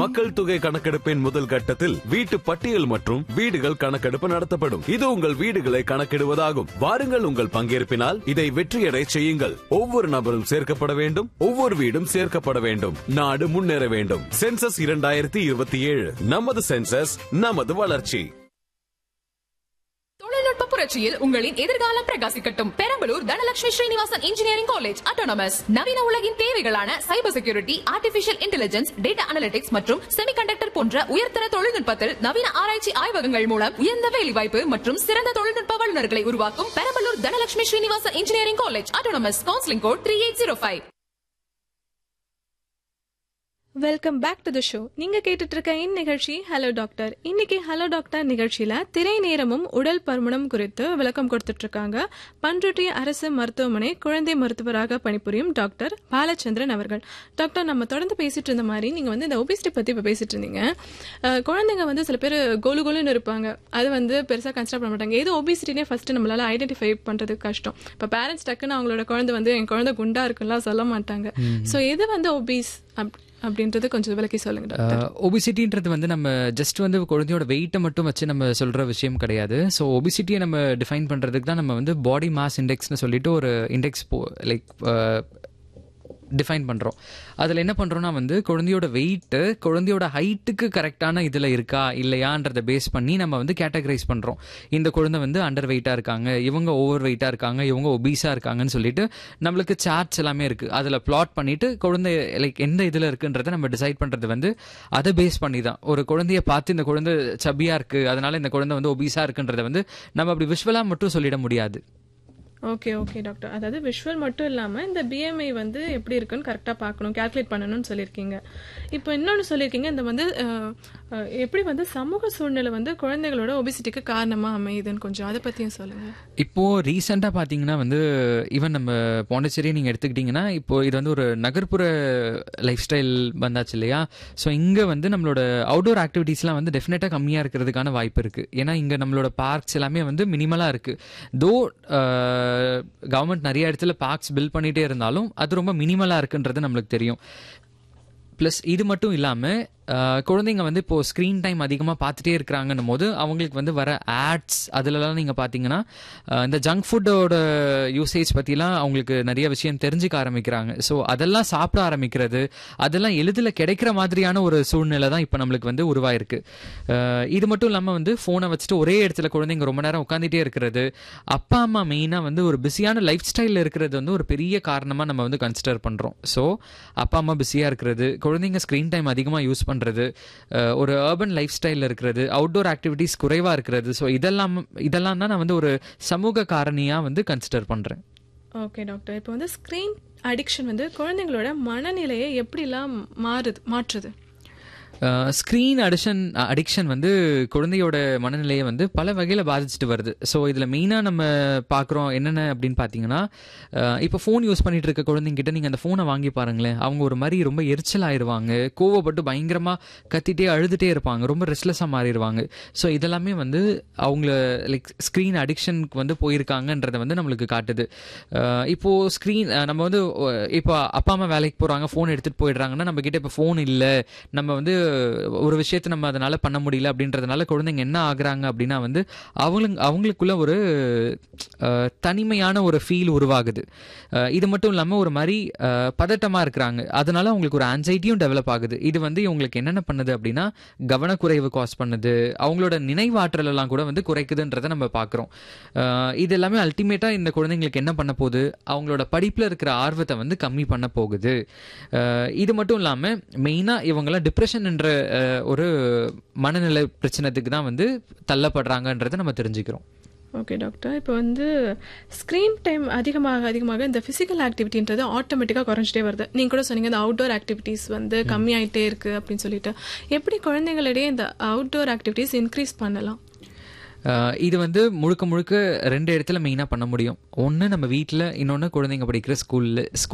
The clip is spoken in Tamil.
மக்கள் தொகை கணக்கெடுப்பின் முதல் கட்டத்தில் வீட்டு பட்டியல் மற்றும் வீடுகள் கணக்கெடுப்பு நடத்தப்படும் இது உங்கள் வீடுகளை கணக்கிடுவதாகும் வாருங்கள் உங்கள் பங்கேற்பினால் இதை வெற்றியடை செய்யுங்கள் ஒவ்வொரு நபரும் சேர்க்கப்பட வேண்டும் ஒவ்வொரு வீடும் சேர்க்கப்பட வேண்டும் நாடு முன்னேற வேண்டும் சென்சஸ் இரண்டாயிரத்தி இருபத்தி ஏழு நமது சென்சஸ் நமது வளர்ச்சி தொழில்நுட்ப புரட்சியில் உங்களின் எதிர்காலம் பிரகாசிக்கட்டும் Perambalur Dhanalakshmi Srinivasan engineering college autonomous நவீன உலகின் தேவைகளான cyber security artificial intelligence data analytics மற்றும் செமிகண்டக்டர் போன்ற உயர்தர தொழில்நுட்பத்தில் நவீன ஆராய்ச்சி ஆய்வகங்கள் மூலம் உயர்ந்த வேலைவாய்ப்பு மற்றும் சிறந்த தொழில்நுட்ப வல்லுநர்களை உருவாக்கும் Perambalur Dhanalakshmi Srinivasan engineering college autonomous counselling code three eight zero five welcome back to the show நீங்க கேட்டுட்டு இருக்க இந்நிகழ்ச்சி ஹலோ டாக்டர் இன்னைக்கு ஹலோ டாக்டர் நிகழ்ச்சியில திரை நேரமும் உடல் பருமனம் குறித்து விளக்கம் கொடுத்துட்டு இருக்காங்க பண்ருட்டி அரசு மருத்துவமனை குழந்தை மருத்துவராக பணிபுரியும் டாக்டர் பாலச்சந்திரன் அவர்கள் டாக்டர் நம்ம தொடர்ந்து பேசிட்டு இருந்த மாதிரி நீங்க வந்து இந்த ஒபிசிட்டி பத்தி இப்ப பேசிட்டு இருந்தீங்க அஹ், குழந்தைங்க வந்து சில பேர் கோலு கோலுன்னு இருப்பாங்க அது வந்து பெருசா கன்சிடர் பண்ண மாட்டாங்க ஏதோ ஒபிசிட்டினே ஃபர்ஸ்ட் நம்மளால ஐடென்டிஃபை பண்றது கஷ்டம் இப்ப பேரண்ட்ஸ் டக்குன்னு அவங்களோட குழந்தை வந்து என் குழந்தை குண்டா இருக்குலாம் சொல்ல மாட்டாங்க சோ எது வந்து ஒபீஸ் அப்படின்றது கொஞ்சம் விளக்கி சொல்லுங்க டாக்டர் ஒபிசிட்டின்றது வந்து நம்ம ஜஸ்ட் வந்து குழந்தையோட வெயிட்டை மட்டும் வச்சு நம்ம சொல்கிற விஷயம் கிடையாது ஸோ ஒபிசிட்டியை நம்ம டிஃபைன் பண்ணுறதுக்கு தான் நம்ம வந்து பாடி மாஸ் இண்டெக்ஸ்னு சொல்லிட்டு ஒரு இண்டெக்ஸ் போ லைக் டிஃபைன் பண்ணுறோம் அதில் என்ன பண்ணுறோம்னா வந்து குழந்தையோட வெயிட்டு குழந்தையோட ஹைட்டுக்கு கரெக்டான இதில் இருக்கா இல்லையான்றதை பேஸ் பண்ணி நம்ம வந்து கேட்டகரைஸ் பண்ணுறோம் இந்த குழந்தை வந்து அண்டர் வெயிட்டாக இருக்காங்க இவங்க ஓவர் வெயிட்டாக இருக்காங்க இவங்க ஒபீஸாக இருக்காங்கன்னு சொல்லிட்டு நம்மளுக்கு சார்ட்ஸ் எல்லாமே இருக்குது அதில் பிளாட் பண்ணிட்டு குழந்தை லைக் எந்த இதில் இருக்குன்றதை நம்ம டிசைட் பண்ணுறது வந்து அதை பேஸ் பண்ணி தான் ஒரு குழந்தைய பார்த்து இந்த குழந்தை சபியாக இருக்குது அதனால இந்த குழந்தை வந்து ஒபீஸாக இருக்குன்றதை வந்து நம்ம அப்படி விஷுவலாக மட்டும் சொல்லிட முடியாது ஓகே ஓகே டாக்டர் அதாவது விஷுவல் மட்டும் இல்லாம இந்த பிஎம்ஐ வந்து எப்படி இருக்குன்னு கரெக்டா பார்க்கணும் கால்குலேட் பண்ணணும்னு சொல்லியிருக்கீங்க இப்போ இன்னொன்னு சொல்லியிருக்கீங்க இந்த வந்து அஹ், அஹ், எப்படி வந்து சமூக சூழ்நிலை வந்து குழந்தைகளோட ஒபிசிட்டிக்கு காரணமா அமையுதுன்னு கொஞ்சம் அதை பத்தியும் சொல்லுங்க இப்போ ரீசெண்டாக பார்த்தீங்கன்னா வந்து ஈவன் நம்ம பாண்டிச்சேரியை நீங்கள் எடுத்துக்கிட்டிங்கன்னா இப்போ இது வந்து ஒரு நகர்ப்புற லைஃப் ஸ்டைல் வந்தாச்சு இல்லையா ஸோ இங்கே வந்து நம்மளோட அவுடோர் ஆக்டிவிட்டீஸ்லாம் வந்து டெஃபினட்டாக கம்மியாக இருக்கிறதுக்கான வாய்ப்பு இருக்குது ஏன்னா இங்கே நம்மளோட பார்க்ஸ் எல்லாமே வந்து மினிமலாக இருக்குது தோ கவர்மெண்ட் நிறைய இடத்துல பார்க்ஸ் பில்ட் பண்ணிகிட்டே இருந்தாலும் அது ரொம்ப மினிமலாக இருக்குன்றது நம்மளுக்கு தெரியும் ப்ளஸ் இது மட்டும் இல்லாமல் குழந்தைங்க வந்து இப்போ ஸ்க்ரீன் டைம் அதிகமாக பார்த்துட்டே இருக்கிறாங்கன்னும் போது அவங்களுக்கு வந்து வர ஆட்ஸ் அதுலலாம் நீங்கள் பார்த்தீங்கன்னா அஹ், இந்த ஜங்க் ஃபுட்டோட யூசேஜ் பற்றிலாம் அவங்களுக்கு நிறைய விஷயம் தெரிஞ்சுக்க ஆரம்பிக்கிறாங்க ஸோ அதெல்லாம் சாப்பிட ஆரம்பிக்கிறது அதெல்லாம் எளிதில் கிடைக்கிற மாதிரியான ஒரு சூழ்நிலை தான் இப்போ நம்மளுக்கு வந்து உருவாயிருக்கு அஹ், இது மட்டும் இல்லாமல் வந்து ஃபோனை வச்சுட்டு ஒரே இடத்துல குழந்தைங்க ரொம்ப நேரம் உட்காந்துட்டே இருக்கிறது அப்பா அம்மா மெயினாக வந்து ஒரு பிஸியான லைஃப் ஸ்டைலில் இருக்கிறது வந்து ஒரு பெரிய காரணமாக நம்ம வந்து கன்சிடர் பண்ணுறோம் ஸோ அப்பா அம்மா பிஸியாக இருக்கிறது குழந்தைங்க ஸ்க்ரீன் டைம் அதிகமாக யூஸ் பண்ணுறது ஒரு அர்பன் லைஃப் ஸ்டைலில் இருக்கிறது அவுட்டோர் ஆக்டிவிட்டீஸ் குறைவாக இருக்கிறது ஸோ இதெல்லாம் இதெல்லாம் தான் நான் வந்து ஒரு சமூக காரணியாக வந்து கன்சிடர் பண்ணுறேன் ஓகே டாக்டர் இப்போ வந்து ஸ்கிரீன் அடிக்ஷன் வந்து குழந்தைங்களோட மனநிலையை எப்படிலாம் மாறுது மாற்றுது ஸ்க்ரீன் அடிஷன் அடிக்ஷன் வந்து குழந்தையோட மனநிலையை வந்து பல வகையில் பாதிச்சுட்டு வருது ஸோ இதில் மெயினாக நம்ம பார்க்குறோம் என்னென்ன அப்படின்னு பார்த்தீங்கன்னா இப்போ ஃபோன் யூஸ் பண்ணிட்டு இருக்க குழந்தைங்கிட்ட நீங்கள் அந்த ஃபோனை வாங்கி பாருங்களேன் அவங்க ஒரு மாதிரி ரொம்ப எரிச்சல் ஆயிடுவாங்க கோவப்பட்டு பயங்கரமாக கத்திட்டே அழுதுகிட்டே இருப்பாங்க ரொம்ப ரெஸ்ட்லெஸ்ஸாக மாறிடுவாங்க ஸோ இதெல்லாமே வந்து அவங்கள லைக் ஸ்க்ரீன் அடிக்ஷனுக்கு வந்து போயிருக்காங்கன்றதை வந்து நம்மளுக்கு காட்டுது அஹ் இப்போ ஸ்க்ரீன் நம்ம வந்து அஹ் இப்போ அப்பா அம்மா வேலைக்கு போகிறாங்க ஃபோன் எடுத்துகிட்டு போயிடுறாங்கன்னா நம்ம கிட்ட இப்போ ஃபோன் இல்லை நம்ம வந்து ஒரு விஷயத்தை நம்ம அதனால பண்ண முடியல அப்படின்றதுனால குழந்தைங்க என்ன ஆகுறாங்க அப்படின்னா வந்து அவங்களுக்கு அவங்களுக்குள்ள ஒரு அஹ், தனிமையான ஒரு ஃபீல் உருவாகுது அஹ், இது மட்டும் இல்லாமல் ஒரு மாதிரி அஹ், பதட்டமா இருக்கிறாங்க அதனால அவங்களுக்கு ஒரு ஆன்சைட்டியும் டெவலப் ஆகுது இது வந்து இவங்களுக்கு என்னென்ன பண்ணுது அப்படின்னா கவனக்குறைவு காஸ் பண்ணுது அவங்களோட நினைவாற்றல் எல்லாம் கூட வந்து குறைக்குதுன்றதை நம்ம பார்க்குறோம் இது எல்லாமே அல்டிமேட்டாக இந்த குழந்தைங்களுக்கு என்ன பண்ண போகுது அவங்களோட படிப்பில் இருக்கிற ஆர்வத்தை வந்து கம்மி பண்ண போகுது அஹ், இது மட்டும் இல்லாமல் மெயினாக இவங்கெல்லாம் டிப்ரெஷன் என்ற அஹ், ஒரு மனநிலை பிரச்சனைக்கு தான் வந்து தள்ளப்படுறாங்கன்றதை நம்ம தெரிஞ்சுக்கிறோம் ஓகே டாக்டர் இப்போ வந்து ஸ்க்ரீன் டைம் அதிகமாக அதிகமாக இந்த ஃபிசிக்கல் ஆக்டிவிட்டின்றது ஆட்டோமேட்டிக்காக குறைஞ்சிட்டே வருது நீங்கள் கூட சொன்னீங்க இந்த அவுட்டோர் ஆக்டிவிட்டீஸ் வந்து கம்மியாயிட்டே இருக்கு அப்படின்னு சொல்லிட்டு எப்படி குழந்தைங்களிடையே இந்த அவுட்டோர் ஆக்டிவிட்டீஸ் இன்க்ரீஸ் பண்ணலாம் அஹ் இது வந்து முழுக்க முழுக்க ரெண்டு இடத்துல மெயினாக பண்ண முடியும் ஒன்று நம்ம வீட்டில் இன்னொன்று குழந்தைங்க படிக்கிற ஸ்கூலில்